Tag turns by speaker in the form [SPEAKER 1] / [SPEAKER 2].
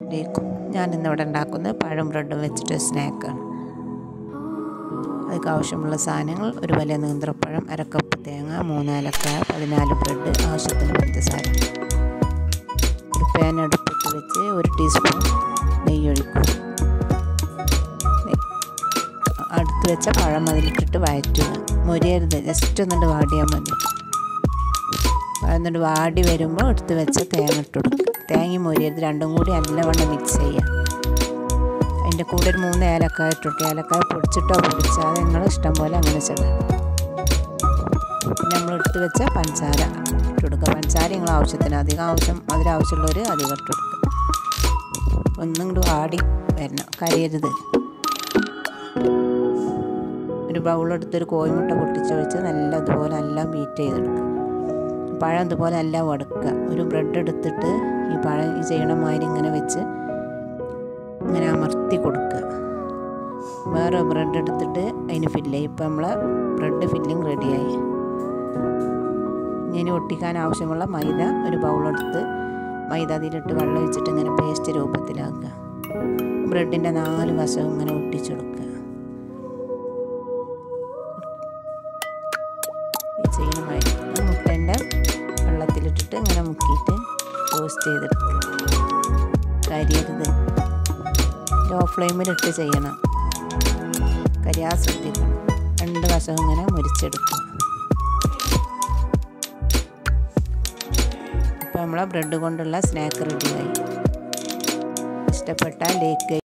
[SPEAKER 1] ലേക്കും ഞാൻ ഇന്നിവിടെ ഉണ്ടാക്കുന്നത് പഴം ബ്രെഡും വെച്ചിട്ട് സ്നാക്കാണ് അതിലേക്ക് ആവശ്യമുള്ള സാധനങ്ങൾ ഒരു വലിയ നീന്ത്രപ്പഴം അരക്കപ്പ് തേങ്ങ മൂന്നാലക്കായ പതിനാല് ബ്രെഡ് ആവശ്യത്തിന് പഞ്ചസാര ഒരു പാൻ അടുപ്പത്ത് വെച്ച് ഒരു ടീസ്പൂൺ നെയ്യ് ഒഴിക്കും അടുത്ത് വെച്ച പഴം അതിലിട്ടിട്ട് വഴറ്റുക മൊരിയരുത് ജസ്റ്റ് ഒന്നുകൊണ്ട് വാടിയാൽ മതി എന്നിട്ട് വാടി വരുമ്പോൾ എടുത്ത് വെച്ച തേങ്ങ ഇട്ട് കൊടുക്കുക തേങ്ങ മൊരിയരുത് രണ്ടും കൂടി നല്ലവണ്ണം മിക്സ് ചെയ്യുക അതിൻ്റെ കൂടെ ഒരു മൂന്ന് ഏലക്കായ ഇട്ടിട്ട് ഏലക്കായ പൊടിച്ചിട്ടോ പൊടിച്ചാതെ നിങ്ങൾ ഇഷ്ടം പോലെ അങ്ങനെ ചെയ്യണം പിന്നെ നമ്മൾ എടുത്ത് വെച്ച പഞ്ചസാര ഇട്ട് കൊടുക്കുക പഞ്ചസാര നിങ്ങൾ ആവശ്യത്തിന് അധികം ആവശ്യം അതിലാവശ്യമുള്ളവർ അധികം ഇട്ട് കൊടുക്കുക ഒന്നും കൂടി വാടി വരണം കരിയരുത് ഒരു ബൗളെടുത്ത് ഒരു കോഴിമുട്ട പൊട്ടിച്ചൊഴിച്ച് നല്ല ഇതുപോലെ നല്ല ബീറ്റ് ചെയ്തെടുക്കുക പഴം ഇതുപോലെ നല്ല വടുക്കുക ഒരു ബ്രെഡ് എടുത്തിട്ട് ഈ പഴം ഈ ചെയ്യണ മാതിരി ഇങ്ങനെ വെച്ച് ഇങ്ങനെ അമർത്തി കൊടുക്കുക വേറെ ബ്രെഡ് എടുത്തിട്ട് അതിന് ഫില്ല് ചെയ്യും ഇപ്പം നമ്മളെ ബ്രെഡ് ഫില്ലിങ് റെഡിയായി ഇനി ഒട്ടിക്കാൻ ആവശ്യമുള്ള മൈദ ഒരു ബൗളെടുത്ത് മൈദ അതിലിട്ട് വെള്ളം ഒഴിച്ചിട്ട് ഇങ്ങനെ പേസ്റ്റ് രൂപത്തിലാക്കുക ബ്രെഡിൻ്റെ നാല് വശവും ഇങ്ങനെ ഒട്ടിച്ചെടുക്കുക ഈ ചെയ്യുന്ന മാതിരി മുട്ടേൻ്റെ വെള്ളത്തിലിട്ടിട്ട് ഇങ്ങനെ മുക്കിയിട്ട് ടോസ്റ്റ് ചെയ്തെടുക്കുക കരിയരുത് ലോ ഫ്ലെയിമിലിട്ട് ചെയ്യണം കരിയാ ശ്രദ്ധിക്കണം രണ്ട് വശവും ഇങ്ങനെ മുരിച്ചെടുക്കുക ഇപ്പോൾ നമ്മളെ ബ്രെഡ് കൊണ്ടുള്ള സ്നാക്ക് റെഡിയായി ഇഷ്ടപ്പെട്ടാൽ ലേക്ക്